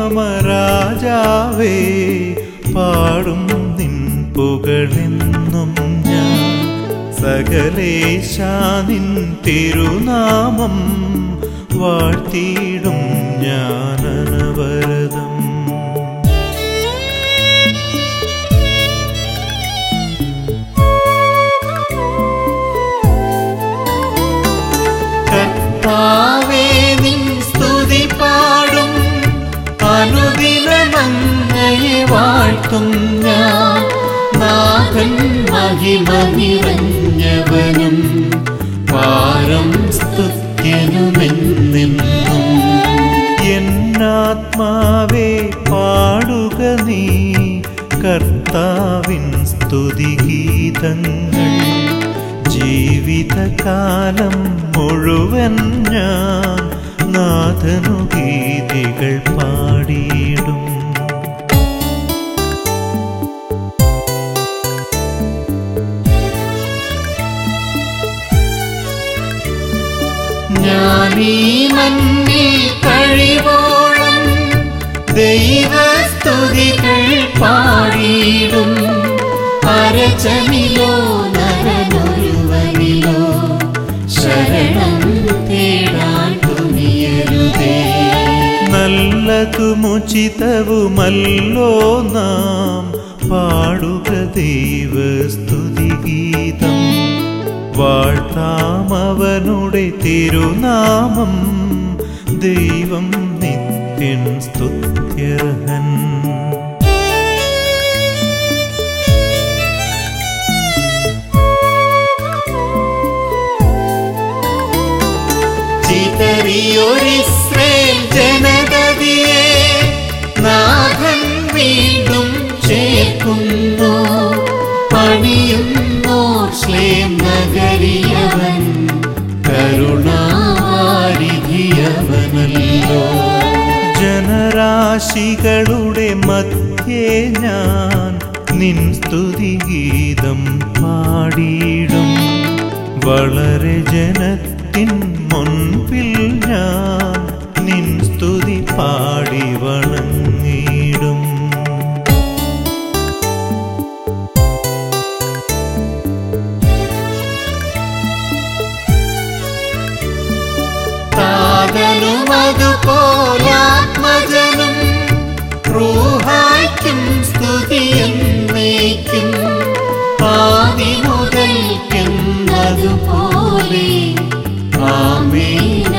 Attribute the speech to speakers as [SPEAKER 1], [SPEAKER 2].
[SPEAKER 1] മമരാജാവേ പാടും നിൻ പുകഴെന്നും ഞാൻ സകലേശാ നിൻ തിരുനാമം വാഴ്ത്തിയിടും ഞാൻ അനവരതം കർത്താവേ നിൻ സ്തുതി പാടും അനുദിനമങ്ങയെ വാഴ്ത്തും ഞാൻ നാഥൻ മഹിമ നിറഞ്ഞവനും പാരം സ്തുത്യനുമെന്നെന്നും എന്നാത്മാവേ പാടുക നീ കർത്താവിൻ സ്തുതിഗീതങ്ങൾ ജീവിതകാലം മുഴുവൻ ഞാൻ നാഥനു ഗീതികൾ പാടിയിടും ഞാനീ മണ്ണിൽ കഴിവോളം ദൈവസ്തുതികൾ പാടിയിടും അരചനിലോ നരനൊരുവനിലോ ശരണം തേടാൻ തുനിയരുതേ നല്ലതുമുചിതവുമല്ലോ നാം പാടുക ദൈവസ്തുതിഗീതം വാഴ്ത്താം അവനുടെ തിരുനാമം ദൈവം നിത്യൻ സ്തുത്യർഹൻ ചിതറിയൊരിസ്രേൽ ജനതതിയെ നാഥൻ വീണ്ടും ചേർക്കുന്നു പണിയുന്നോർ ശ്ലേം നഗരിയവൻ കരുണാരിധിയവനല്ലോ ജനരാശികളുടെ മധ്യേ ഞാൻ നിൻ സ്തുതിഗീതം പാടിയിടും വളരെ ജനത്തിൻ മുൻപിൽ ഞാൻ നിൻ സ്തുതി പാടി വണങ്ങിടും താതനുമതുപോലാത്മജനും റൂഹായ്ക്കും സ്തുതിയെന്നേക്കും ആദി മുതൽക്കെന്നതുപോലെ ആമേൻ